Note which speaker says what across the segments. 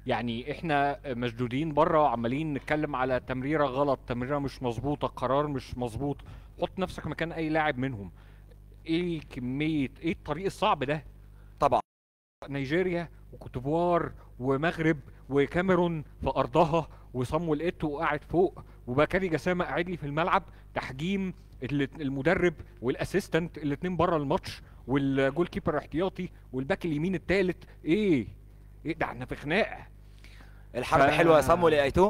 Speaker 1: يعني احنا مشدودين بره وعمالين نتكلم على تمريره غلط تمريره مش مظبوطه قرار مش مظبوط حط نفسك مكان اي لاعب منهم ايه كميه ايه الطريق الصعب ده
Speaker 2: طبعا
Speaker 1: نيجيريا وكوتيفوار ومغرب وكاميرون في ارضها وصامويل ايتو قاعد فوق وبكاري جسامه قاعد لي في الملعب تحجيم ال- المدرب والاسيستنت الاثنين بره الماتش والجول كيبر احتياطي والباك اليمين الثالث ايه ايه ده احنا في خناقه
Speaker 2: الحرب
Speaker 1: ف-
Speaker 2: حلوه يا صامويل يا ايتو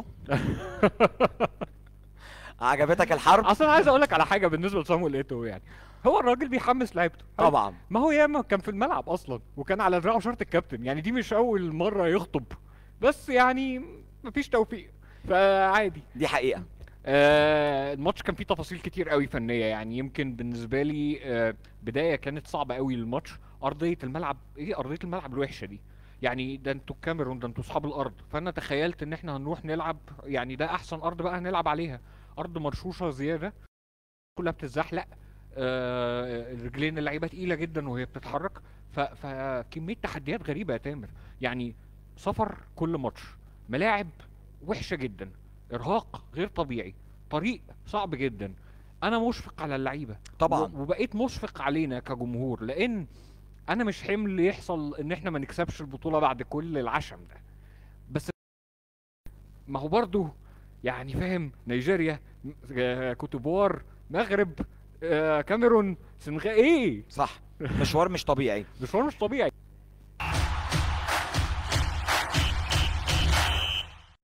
Speaker 2: عجبتك الحرب
Speaker 1: اصلا عايز اقول لك على حاجه بالنسبه لصامويل ايتو يعني هو الراجل بيحمس لعيبته
Speaker 2: طبعا
Speaker 1: ما هو ياما كان في الملعب اصلا وكان على دراعه شرط الكابتن يعني دي مش اول مره يخطب بس يعني مفيش توفيق فعادي
Speaker 2: دي حقيقه
Speaker 1: آه الماتش كان فيه تفاصيل كتير قوي فنيه يعني يمكن بالنسبه لي آه بدايه كانت صعبه قوي للماتش ارضيه الملعب ايه ارضيه الملعب الوحشه دي يعني ده انتوا الكاميرون ده انتوا اصحاب الارض فانا تخيلت ان احنا هنروح نلعب يعني ده احسن ارض بقى هنلعب عليها ارض مرشوشه زياده كلها بتتزحلق آه رجلين اللعيبه تقيله جدا وهي بتتحرك ف- فكميه تحديات غريبه يا تامر يعني سفر كل ماتش ملاعب وحشه جدا ارهاق غير طبيعي طريق صعب جدا انا مشفق على اللعيبه
Speaker 2: طبعا
Speaker 1: و- وبقيت مشفق علينا كجمهور لان انا مش حمل يحصل ان احنا ما نكسبش البطوله بعد كل العشم ده بس ما هو برضو يعني فاهم نيجيريا م- آه، كوتيفوار مغرب آه، كاميرون سنغال ايه
Speaker 2: صح مشوار مش طبيعي
Speaker 1: مشوار مش طبيعي